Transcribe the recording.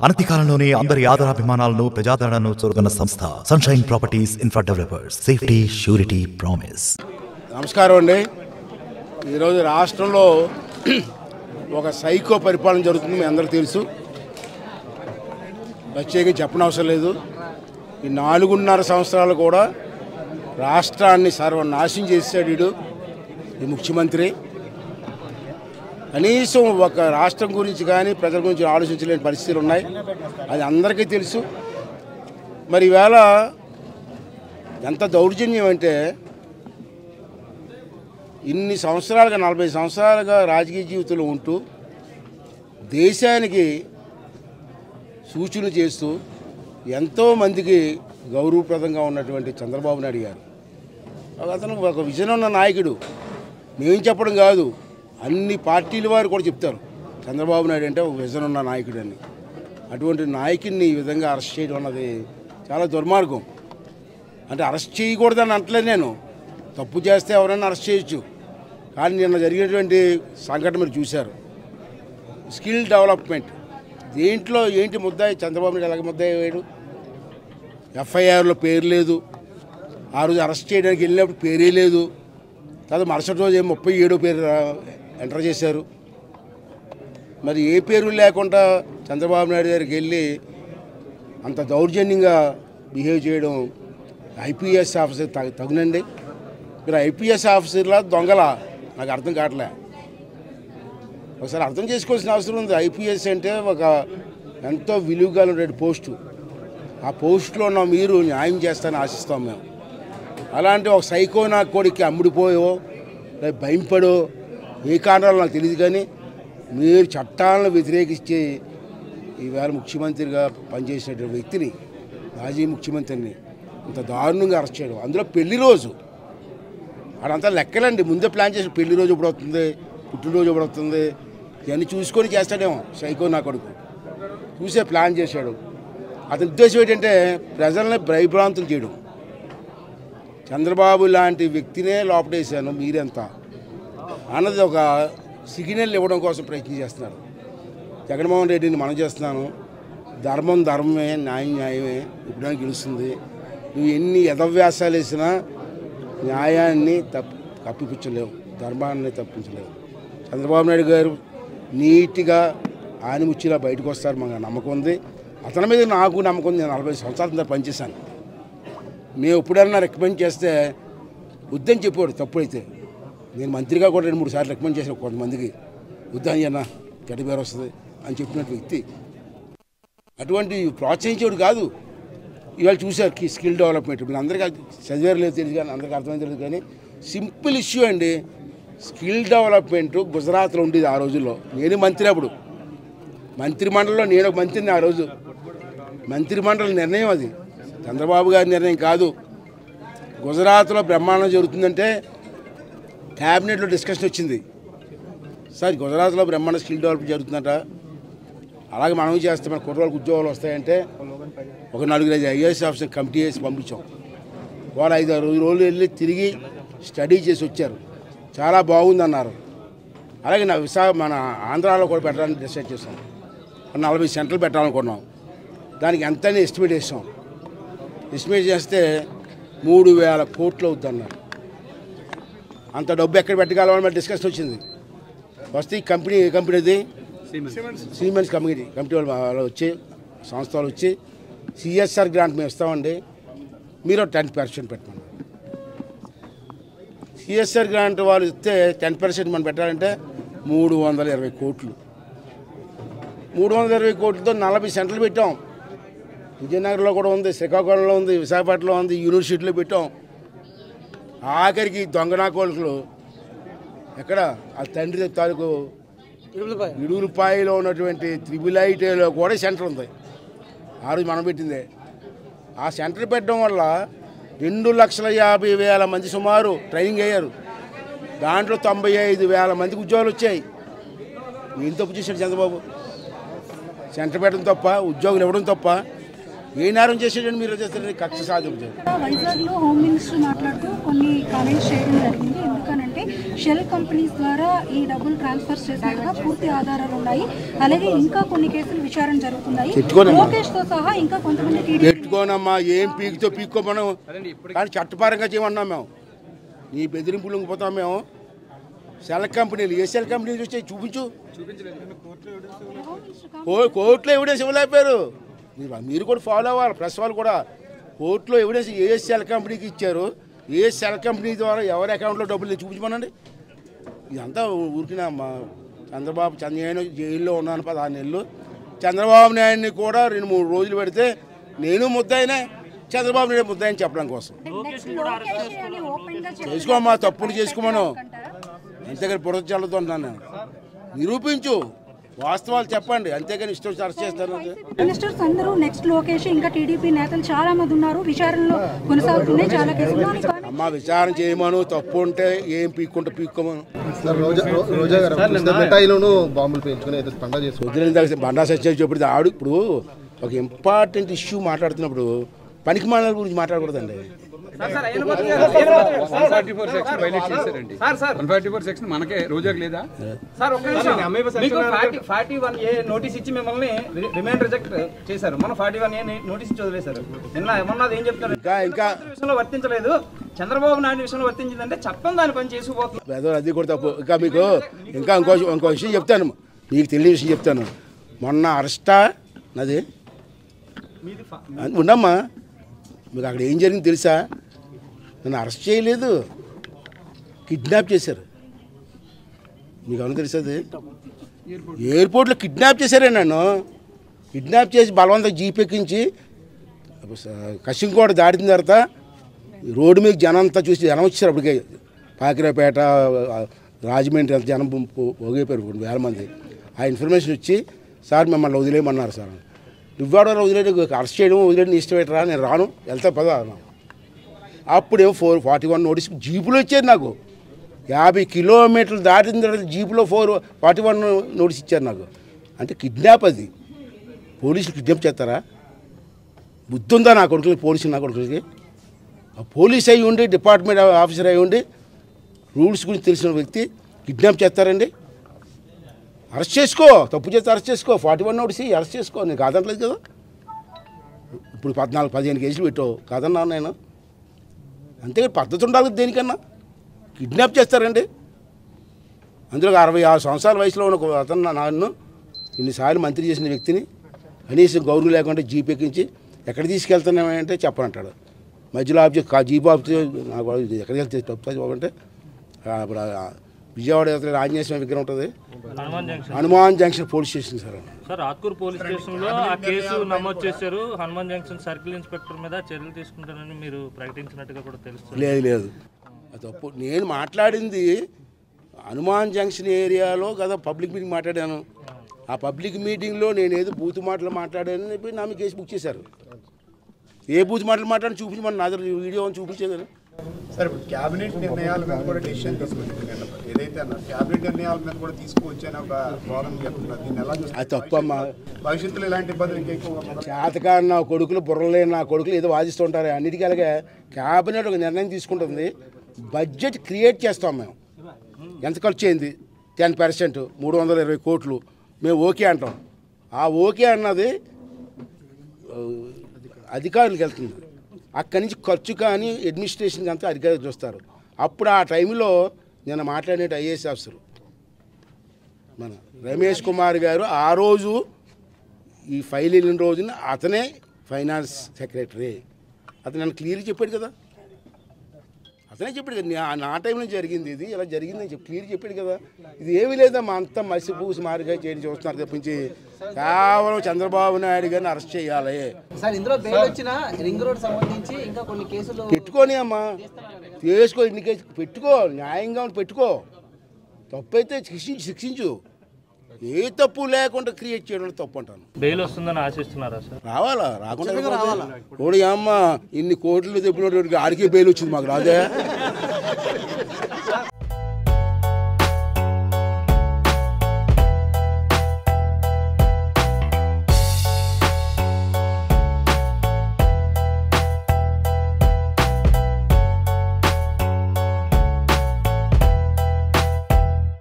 అనతి కాలంలోనే అందరి ఆదరాభిమానాలను ప్రజాదరణను చూరుకున్న సంస్థ sunshine properties infra developers safety surety promise నమస్కారం అండి ఈరోజు రాష్ట్రంలో ఒక సైకో పరిపాలన జరుగుతుంది మీ అందరికీ తెలుసు ప్రత్యేకంగా చెప్పనవసరం లేదు ఈ నాలుగున్నర సంవత్సరాలు కూడా రాష్ట్రాన్ని సర్వనాశనం చేశాడు వీడు ఈ ముఖ్యమంత్రి కనీసం ఒక రాష్ట్రం గురించి కానీ ప్రజల గురించి ఆలోచించలేని పరిస్థితులు ఉన్నాయి అది అందరికీ తెలుసు మరి ఈవేళ ఎంత దౌర్జన్యం అంటే ఇన్ని సంవత్సరాలుగా నలభై సంవత్సరాలుగా రాజకీయ జీవితంలో ఉంటూ దేశానికి సూచన చేస్తూ ఎంతోమందికి గౌరవప్రదంగా ఉన్నటువంటి చంద్రబాబు నాయుడు గారు అతను ఒక విజన్ ఉన్న నాయకుడు మేము చెప్పడం కాదు అన్ని పార్టీల వారు కూడా చెప్తారు చంద్రబాబు నాయుడు అంటే ఒక విజన్ ఉన్న నాయకుడు అని అటువంటి నాయకుడిని ఈ విధంగా అరెస్ట్ చేయడం అన్నది చాలా దుర్మార్గం అంటే అరెస్ట్ చేయకూడదని అంటలేదు నేను తప్పు చేస్తే ఎవరైనా అరెస్ట్ చేయొచ్చు కానీ నిన్న జరిగినటువంటి సంఘటన మీరు చూశారు స్కిల్ డెవలప్మెంట్ దేంట్లో ఏంటి ముద్దాయి చంద్రబాబు నాయుడు ఎలాగ ముద్దాయి వేయడు ఎఫ్ఐఆర్లో పేరు లేదు ఆ రోజు అరెస్ట్ చేయడానికి వెళ్ళినప్పుడు పేరే లేదు తర్వాత మరుసటి రోజు ఏమో ముప్పై ఏడో పేరు రా- ఎంటర్ చేశారు మరి ఏ పేరు లేకుండా చంద్రబాబు నాయుడు దగ్గరికి వెళ్ళి అంత దౌర్జన్యంగా బిహేవ్ చేయడం ఐపీఎస్ ఆఫీసర్ తగ తగునండి మీరు ఐపీఎస్ ఆఫీసర్లా దొంగలా నాకు అర్థం కావట్లే ఒకసారి అర్థం చేసుకోవాల్సిన అవసరం ఉంది ఐపీఎస్ అంటే ఒక ఎంతో విలువగా ఉండే పోస్టు ఆ పోస్టులో ఉన్న మీరు న్యాయం చేస్తారని ఆశిస్తాం మేము అలాంటి ఒక సైకో నా కొడుక్కి అమ్ముడిపోయో లేదా భయంపడో ఏ కారణాలు నాకు తెలియదు కానీ మీరు చట్టాలను వ్యతిరేకించి ఈవేళ ముఖ్యమంత్రిగా పనిచేసిన వ్యక్తిని మాజీ ముఖ్యమంత్రిని ఇంత దారుణంగా అరెస్ట్ చేయడం అందులో పెళ్లి రోజు అదంతా లెక్కలండి ముందే ప్లాన్ చేసి పెళ్లి రోజు ఎప్పుడు వస్తుంది పుట్టినరోజు ఎప్పుడు వస్తుంది ఇవన్నీ చూసుకొని చేస్తాడేమో సైకో నా కొడుకు చూసే ప్లాన్ చేశాడు అతని ఉద్దేశం ఏంటంటే ప్రజల్ని భయభ్రాంతులు చేయడం చంద్రబాబు లాంటి వ్యక్తినే లోపడేశాను మీరెంత అన్నది ఒక సిగ్నల్ ఇవ్వడం కోసం ప్రయత్నం చేస్తున్నారు జగన్మోహన్ రెడ్డిని మనం చేస్తున్నాను ధర్మం ధర్మమే న్యాయం న్యాయమే ఇప్పుడానికి గెలుస్తుంది నువ్వు ఎన్ని యథవ్యాసాలు వేసినా న్యాయాన్ని తప్పి తప్పిపుచ్చలేవు ధర్మాన్ని తప్పించలేవు చంద్రబాబు నాయుడు గారు నీట్గా ఆనిముచ్చిలా బయటకు వస్తారు మాకు నమ్మకం ఉంది అతని మీద నాకు నమ్మకం ఉంది నేను నలభై సంవత్సరాల కింద పనిచేశాను మేము ఎప్పుడన్నా రికమెండ్ చేస్తే వద్దని చెప్పాడు తప్పుడైతే నేను మంత్రిగా కూడా రెండు మూడు సార్లు రికమెండ్ చేశాను కొంతమందికి వద్దని అన్న గడ్డ పేరు వస్తుంది అని చెప్పినట్టు వ్యక్తి అటువంటి ప్రోత్సహించేవాడు కాదు ఇవాళ చూశారు కి స్కిల్ డెవలప్మెంట్ ఇప్పుడు అందరికీ అది చదివారు లేదు తెలియదు కానీ అందరికీ అర్థమైంది తెలియదు కానీ సింపుల్ ఇష్యూ అండి స్కిల్ డెవలప్మెంట్ గుజరాత్లో ఉండేది ఆ రోజుల్లో నేను మంత్రి అప్పుడు మంత్రిమండలిలో నేను ఒక మంత్రిని ఆ రోజు మంత్రిమండలి నిర్ణయం అది చంద్రబాబు గారి నిర్ణయం కాదు గుజరాత్లో బ్రహ్మాండం జరుగుతుందంటే క్యాబినెట్లో డిస్కషన్ వచ్చింది సార్ గుజరాత్లో బ్రహ్మాండ స్కిల్ డెవలప్ జరుగుతుందట అలాగే మనం చేస్తే మన కుర్రోళ్ళకి ఉద్యోగాలు వస్తాయంటే ఒక నలుగురు ఐదు ఐఏఎస్ ఆఫీసర్ కమిటీ వేసి పంపించాం వాళ్ళు ఐదు ఆరు రోజులు వెళ్ళి తిరిగి స్టడీ చేసి వచ్చారు చాలా బాగుందన్నారు అలాగే నా విశాఖ మన ఆంధ్రాలో కూడా పెట్టడానికి డిసైడ్ చేసాం ఒక నలభై సెంటర్లు పెట్టాలనుకున్నాం దానికి ఎంతని ఎస్టిమేట్ చేసాం ఎస్టిమేట్ చేస్తే మూడు వేల కోట్లు అవుద్ది అన్నారు అంత డబ్బు ఎక్కడ పెట్టగలమని మరి డిస్కషన్ వచ్చింది వస్తే ఈ కంపెనీ ఏ కంపెనీ అది సీమెన్స్ కమిటీ కమిటీ వాళ్ళు వాళ్ళు వచ్చి సంస్థ వాళ్ళు వచ్చి సిఎస్ఆర్ గ్రాంట్ మేము ఇస్తామండి మీరు టెన్ పర్సెంట్ పెట్టమన్నారు సిఎస్ఆర్ గ్రాంట్ వాళ్ళు ఇస్తే టెన్ పర్సెంట్ మనం పెట్టాలంటే మూడు వందల ఇరవై కోట్లు మూడు వందల ఇరవై కోట్లతో నలభై సెంటర్లు పెట్టాం విజయనగరంలో కూడా ఉంది శ్రీకాకుళంలో ఉంది విశాఖపట్నంలో ఉంది యూనివర్సిటీలో పెట్టాం ఆఖరికి దొంగనా కోలుకులు ఎక్కడ ఆ తండ్రి తాలూకు ఇడుగులపాయలో ఉన్నటువంటి త్రిబుల్ ఐటీలో కూడా సెంటర్ ఉంది ఆ రోజు మనం పెట్టిందే ఆ సెంటర్ పెట్టడం వల్ల రెండు లక్షల యాభై వేల మంది సుమారు ట్రైనింగ్ అయ్యారు దాంట్లో తొంభై ఐదు వేల మందికి ఉద్యోగాలు వచ్చాయి ఏం తప్పు చేశాడు చంద్రబాబు సెంటర్ పెట్టడం తప్ప ఉద్యోగులు ఇవ్వడం తప్ప ఏ నేరం చేసేటండి మీరు చేస్తారండి కక్ష సాధించారు ఇక్కడ వైజాగ్లో హోమ్ మినిస్టర్ మాట్లాడుతూ కొన్ని కామెంట్స్ చేయడం జరిగింది ఎందుకనంటే షెల్ కంపెనీస్ ద్వారా ఈ డబ్బులు ట్రాన్స్ఫర్ చేసినట్టుగా పూర్తి ఆధారాలు ఉన్నాయి అలాగే ఇంకా కొన్ని కేసులు విచారణ జరుగుతున్నాయి పెట్టుకోనమ్మా. లోకేష్ తో సహా ఇంకా కొంతమంది టీడీపీ పెట్టుకోనమ్మా ఏం పీకితో పీక్కోమనం కానీ చట్టపరంగా చేయమన్నాం మేము నీ బెదిరింపులు పోతాం మేము సెల్ కంపెనీలు ఏ సెల్ కంపెనీలు వచ్చాయి చూపించు కో- కోర్టులో ఎవిడెన్స్ ఇవ్వలేకపోయారు మీరు మీరు కూడా ఫాలో అవ్వాలి ప్రెస్ వాళ్ళు కూడా కోర్టులో ఎవిడెన్స్ ఏ సెల్ కంపెనీకి ఇచ్చారు ఏ సెల్ కంపెనీ ద్వారా ఎవరి అకౌంట్లో డబ్బులు చూపించమనండి ఇదంతా ఊరికినా మా చంద్రబాబు చంద్ర నేను జైల్లో ఉన్నాను పదహారు నెలలు చంద్రబాబు నాయుడిని కూడా రెండు మూడు రోజులు పెడితే నేను ముద్దాయినే చంద్రబాబు నాయుడు ముద్దాయని చెప్పడం కోసం నెక్స్ట్ లోకేష్ అని ఓపెన్ గా చెప్పిన చేసుకోమ్మా తప్పులు చేసుకోమను అంటారా? అంతేగాని బురద చల్లుతూ అంటున్నాను నేను నిరూపించు వాస్తవాలు చెప్పండి అంతేగాని ఇష్టం వచ్చి అరెస్ట్ చేస్తాను మినిస్టర్స్ అందరూ నెక్స్ట్ లోకేష్ ఇంకా టీడీపీ నేతలు చాలా మంది ఉన్నారు విచారణలో కొనసాగుతున్నాయి చాలా కేసులు కానీ అమ్మ విచారణ చేయమను తప్పు ఉంటే ఏం పీక్కుంటే పీక్కోమను సార్ రోజా రో- రోజా గారు కృష్ణ మిఠాయిలోను బాంబులు పేయించుకుని ఏదో పండుగ చేసుకుంటారు వదిలేని దాకా బండా సత్యం చెప్పితే ఆడు ఇప్పుడు ఒక ఇంపార్టెంట్ ఇష్యూ మాట్లాడుతున్నప్పుడు పనికి మాల గురించి మాట్లాడకూడదండి one forty four section violate చేశారండి వన్ ఫార్టీ ఫోర్ సెక్షన్ మనకే రోజాకి లేదా సార్ ఒక్క నిమిషం మీకు forty forty one A notice ఇచ్చి మిమ్మల్ని రి- రిమైండ్ రిజెక్ట్ చేశారు మన ఫార్టీ వన్ ఏ నోటీస్ ఇచ్చి వదిలేశారు నిన్న ఏమన్నది ఏం చెప్తారు ఇంకా ఇంకా విషయంలో వర్తించలేదు చంద్రబాబు నాయుడు విషయంలో వర్తించిందంటే చెప్పని దాని పని చేసుకుపోతున్నారు ఏదో అది కూడా తప్పు ఇంకా మీకు ఇంకా ఇంకో ఇంకో విషయం చెప్తాను మీకు తెలియని విషయం చెప్తాను మొన్న అరెస్టా నాది మీది ఫా- ఉండమ్మా మీకు అక్కడ ఏం జరిగింది తెలుసా నన్ను అరెస్ట్ చేయలేదు కిడ్నాప్ చేశారు మీకు అవును తెలుసా అది ఎయిర్పోర్ట్లో కిడ్నాప్ చేశారే నన్ను కిడ్నాప్ చేసి బలవంతంగా జీప్ ఎక్కించి కసింకోట దాటిన తర్వాత రోడ్డు మీద జనం అంతా చూసి జనం వచ్చారు అప్పటికే పాకిరాపేట రాజమండ్రి అంత జనం పోగైపోయారు కొన్ని వేల మంది ఆ ఇన్ఫర్మేషన్ వచ్చి సార్ మిమ్మల్ని వదిలేయమన్నారు సార్ నువ్వాడో వదిలేడు అరెస్ట్ చేయడం వదిలేడు నీ ఇష్టం పెట్టరా నేను రాను వెళ్తా పద అన్నా అప్పుడేమో ఫోర్ ఫార్టీ వన్ నోటీస్ జీపులో వచ్చారు నాకు యాభై కిలోమీటర్లు దాటిన తర్వాత జీపులో ఫోర్ ఫార్టీ వన్ నోటీస్ ఇచ్చారు నాకు అంటే కిడ్నాప్ అది పోలీసులు కిడ్నాప్ చేస్తారా బుద్ధి ఉందా నా కొడుకులకి పోలీసులు నా కొడుకులకి ఆ పోలీస్ అయి ఉండి డిపార్ట్మెంట్ ఆఫీసర్ అయి ఉండి రూల్స్ గురించి తెలిసిన వ్యక్తి కిడ్నాప్ చేస్తారండి అరెస్ట్ చేసుకో తప్పు చేస్తే అరెస్ట్ చేసుకో ఫార్టీ వన్ నోటీస్ ఇయ్యి, అరెస్ట్ చేసుకో నేను కాదనలేదు కదా ఇప్పుడు పద్నాలుగు పదిహేను కేసులు పెట్టావు కాదన్నాను నేను అంతేగాని పద్ధతి ఉండాలి కదా దేనికన్నా కిడ్నాప్ చేస్తారండి అందులో ఒక అరవై ఆరు సంవత్సరాల వయసులో ఉన్న ఒక అతను నా- నన్ను ఇన్నిసార్లు మంత్రి చేసిన వ్యక్తిని కనీసం గౌరవం లేకుండా జీప్ ఎక్కించి ఎక్కడ తీసుకెళ్తున్నామంటే చెప్పనంటాడు మధ్యలో ఆబ్జెక్ట్ కా జీప్ ఆబ్జెక్ట్ నాకు ఇది ఎక్కడికి వెళ్తే తప్పు బాబంటే అప్పుడు ఆ విజయవాడ ఎదురుగా ఆంజనేయ స్వామి విగ్రహం ఉంటుంది Hanuman junction Hanuman junction police station sir sir Atkur police station లో ఆ కేసు నమోదు చేశారు హనుమాన్ జంక్షన్ సర్కిల్ ఇన్స్పెక్టర్ మీద చర్యలు తీసుకుంటానని మీరు ప్రకటించినట్టుగా కూడా తెలుస్తుంది లేదు లేదు అది తప్పు నేను మాట్లాడింది హనుమాన్ జంక్షన్ ఏరియాలో కదా పబ్లిక్ మీటింగ్ మాట్లాడాను ఆ పబ్లిక్ మీటింగ్లో నేను ఏదో బూత్ మాటలు మాట్లాడానని చెప్పి నా మీద కేసు బుక్ చేశారు ఏ బూత్ మాటలు మాట్లాడి చూపించమని నా దగ్గర వీడియో అని చూపించేది సార్ ఇప్పుడు క్యాబినెట్ నిర్ణయాల మీద కూడా డెసిషన్ తీసుకుంటుంది నిన్న. ఏదైతే అన్నారు క్యాబినెట్ నిర్ణయాల మీద కూడా తీసుకువచ్చని ఒక వాదన చెప్తున్నారు దీన్ని ఎలా చూస్తారు అది తప్పమ్మా భవిష్యత్తులో ఇలాంటి ఇబ్బందులు ఇంకా ఎక్కువ మొదలు- చేతకాని నా కొడుకులు బుర్రలేని నా కొడుకులు ఏదో వాదిస్తుంటారు అన్నిటికీ అలాగే క్యాబినెట్ ఒక నిర్ణయం తీసుకుంటుంది బడ్జెట్ క్రియేట్ చేస్తాం మేము ఎంత ఖర్చు అయింది టెన్ పర్సెంట్ మూడు వందల ఇరవై కోట్లు మేము ఓకే అంటాం ఆ ఓకే అన్నది ఆ, అధికారులకు వెళ్తుంది అక్కడి నుంచి ఖర్చు కానీ అడ్మినిస్ట్రేషన్కి అంతా అధికారులు చూస్తారు అప్పుడు ఆ టైంలో నేను మాట్లాడే ఐఏఎస్ ఆఫీసర్ మన రమేష్ కుమార్ గారు ఆ రోజు ఈ ఫైల్ వెళ్ళిన రోజున అతనే ఫైనాన్స్ సెక్రటరీ అతను నన్ను క్లియర్గా చెప్పాడు కదా అతనే చెప్పాడు కదా నా- నా టైంలో జరిగింది ఇది ఇలా జరిగిందని చెప్పి క్లియర్ చెప్పాడు కదా ఇది ఏమీ లేదమ్మా అంతా మసిపూసి మారిగా చేయని చూస్తున్నారు తప్పించి కేవలం చంద్రబాబు నాయుడు గారిని అరెస్ట్ చేయాలి సార్ ఇందులో బెయిల్ వచ్చిన రింగ్ రోడ్ సంబంధించి ఇంకా కొన్ని కేసులు పెట్టుకొని అమ్మా చేసుకో ఇన్ని కేసు పెట్టుకో న్యాయంగా ఉండి పెట్టుకో తప్పు అయితే శిక్షించు శిక్షించు ఏ తప్పు లేకుండా క్రియేట్ చేయడం తప్పు అంటాను బెయిల్ వస్తుందని ఆశిస్తున్నారా సార్ రావాలా రాకుండా రావాలా ఓడి అమ్మ ఇన్ని కోట్లు తెప్పినటువంటి ఆడికి బెయిల్ వచ్చింది మాకు రాదే